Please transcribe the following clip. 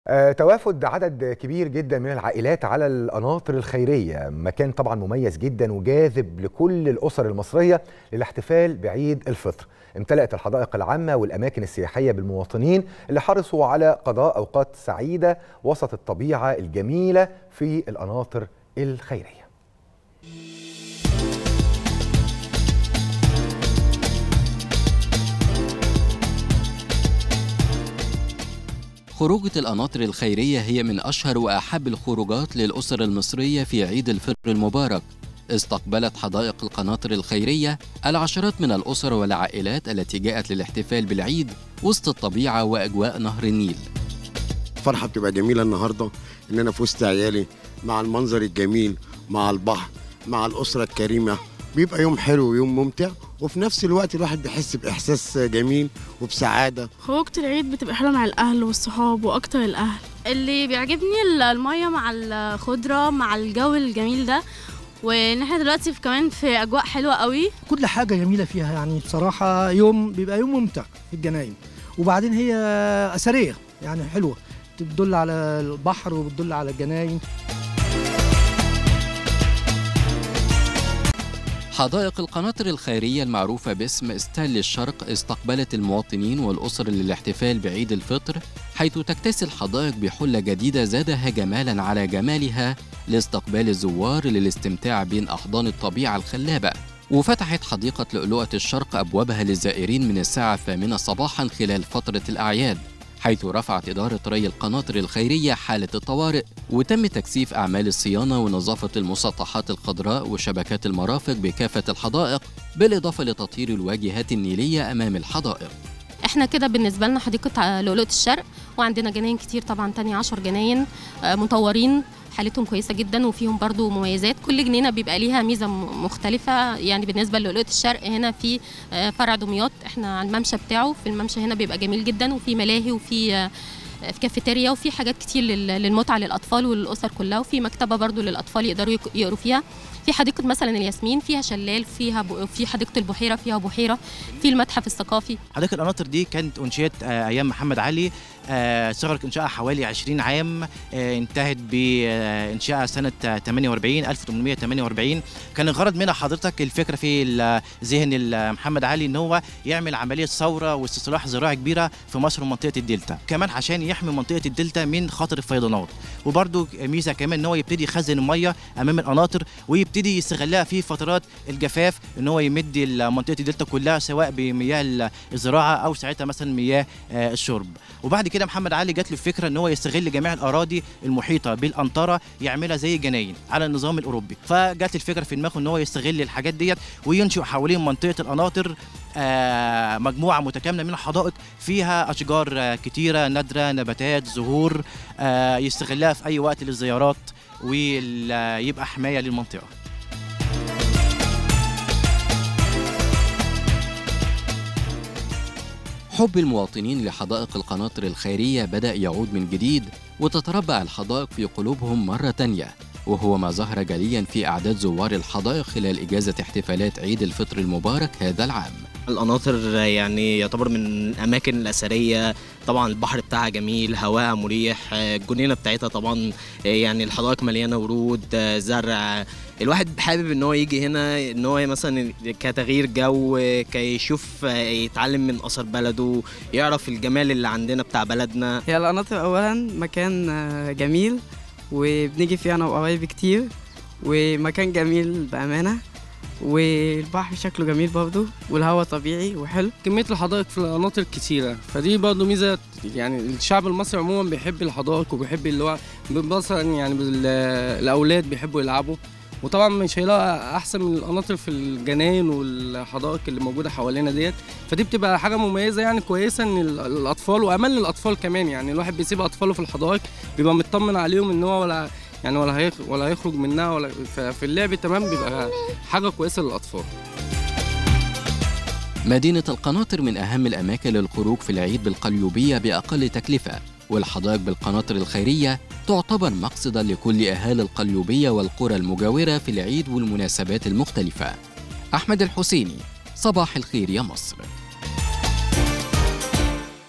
آه، توافد عدد كبير جدا من العائلات على القناطر الخيرية مكان طبعا مميز جدا وجاذب لكل الأسر المصرية للاحتفال بعيد الفطر امتلأت الحدائق العامة والأماكن السياحية بالمواطنين اللي حرصوا على قضاء أوقات سعيدة وسط الطبيعة الجميلة في القناطر الخيرية خروجة القناطر الخيرية هي من أشهر وأحب الخروجات للأسر المصرية في عيد الفطر المبارك استقبلت حدائق القناطر الخيرية العشرات من الأسر والعائلات التي جاءت للاحتفال بالعيد وسط الطبيعة وأجواء نهر النيل فرحة بتبقى جميلة النهاردة إن أنا في وسط عيالي مع المنظر الجميل مع البحر مع الأسرة الكريمة بيبقى يوم حلو ويوم ممتع وفي نفس الوقت الواحد بيحس بإحساس جميل وبسعادة خروجة العيد بتبقى حلوة مع الأهل والصحاب وأكتر الأهل اللي بيعجبني المية مع الخضرة مع الجو الجميل ده وان احنا دلوقتي في كمان في اجواء حلوه قوي كل حاجه جميله فيها يعني بصراحه يوم بيبقى يوم ممتع في الجناين وبعدين هي اثريه يعني حلوه بتدل على البحر وبتدل على الجناين حدائق القناطر الخيرية المعروفة باسم ستال الشرق استقبلت المواطنين والأسر للاحتفال بعيد الفطر حيث تكتسي الحدائق بحلة جديدة زادها جمالا على جمالها لاستقبال الزوار للاستمتاع بين أحضان الطبيعة الخلابة وفتحت حديقة لؤلؤة الشرق أبوابها للزائرين من الساعة الثامنة صباحا خلال فترة الأعياد حيث رفعت إدارة ري القناطر الخيرية حالة الطوارئ وتم تكثيف أعمال الصيانة ونظافة المسطحات الخضراء وشبكات المرافق بكافة الحدائق بالإضافة لتطهير الواجهات النيلية أمام الحدائق احنا كده بالنسبه لنا حديقه لؤلؤه الشرق وعندنا جناين كتير طبعا تاني عشر جناين مطورين حالتهم كويسه جدا وفيهم برضو مميزات كل جنينه بيبقى ليها ميزه مختلفه يعني بالنسبه للؤلؤه الشرق هنا في فرع دمياط احنا على الممشى بتاعه في الممشى هنا بيبقى جميل جدا وفي ملاهي وفي في كافيتيريا وفي حاجات كتير للمتعه للاطفال وللاسر كلها وفي مكتبه برضو للاطفال يقدروا يقروا فيها في حديقه مثلا الياسمين فيها شلال فيها ب... في حديقه البحيره فيها بحيره في المتحف الثقافي حديقه القناطر دي كانت انشئت ايام محمد علي صغرت انشائها حوالي 20 عام انتهت بانشائها سنه 48 1848 كان الغرض منها حضرتك الفكره في ذهن محمد علي ان هو يعمل عمليه ثوره واستصلاح زراعي كبيره في مصر ومنطقه الدلتا كمان عشان يحمي منطقه الدلتا من خطر الفيضانات وبرده ميزه كمان ان هو يبتدي يخزن الميه امام القناطر ويبتدي يستغلها في فترات الجفاف ان هو يمد منطقه الدلتا كلها سواء بمياه الزراعه او ساعتها مثلا مياه الشرب وبعد كده محمد علي جات له الفكره ان هو يستغل جميع اراضي المحيطه بالانطره يعملها زي جناين على النظام الاوروبي فجات الفكره في دماغه ان هو يستغل الحاجات ديت وينشئ حوالين منطقه القناطر آه مجموعه متكامله من الحدائق فيها اشجار آه كتيره نادره نباتات زهور آه يستغلها في اي وقت للزيارات ويبقى حمايه للمنطقه حب المواطنين لحدائق القناطر الخيرية بدأ يعود من جديد وتتربع الحدائق في قلوبهم مرة تانية وهو ما ظهر جليا في أعداد زوار الحدائق خلال إجازة احتفالات عيد الفطر المبارك هذا العام القناطر يعني يعتبر من الأماكن الأثرية طبعا البحر بتاعها جميل هواء مريح الجنينة بتاعتها طبعا يعني الحدائق مليانة ورود زرع الواحد حابب ان هو يجي هنا ان هو مثلا كتغيير جو كيشوف يتعلم من اثر بلده يعرف الجمال اللي عندنا بتاع بلدنا هي القناطر اولا مكان جميل وبنيجي فيه انا وقرايبي كتير ومكان جميل بامانه والبحر شكله جميل برضه والهواء طبيعي وحلو كميه الحدائق في القناطر كتيره فدي برضه ميزه يعني الشعب المصري عموما بيحب الحدائق وبيحب اللي هو مثلا يعني الاولاد بيحبوا يلعبوا وطبعا مش هيلاقي احسن من القناطر في الجناين والحدائق اللي موجوده حوالينا ديت فدي بتبقى حاجه مميزه يعني كويسه ان الاطفال وامان للاطفال كمان يعني الواحد بيسيب اطفاله في الحدائق بيبقى مطمن عليهم ان هو ولا يعني ولا هيخ ولا هيخرج منها ولا في اللعب تمام بيبقى حاجه كويسه للاطفال مدينة القناطر من أهم الأماكن للخروج في العيد بالقليوبية بأقل تكلفة والحدائق بالقناطر الخيرية تعتبر مقصدا لكل أهالي القليوبية والقرى المجاورة في العيد والمناسبات المختلفة أحمد الحسيني صباح الخير يا مصر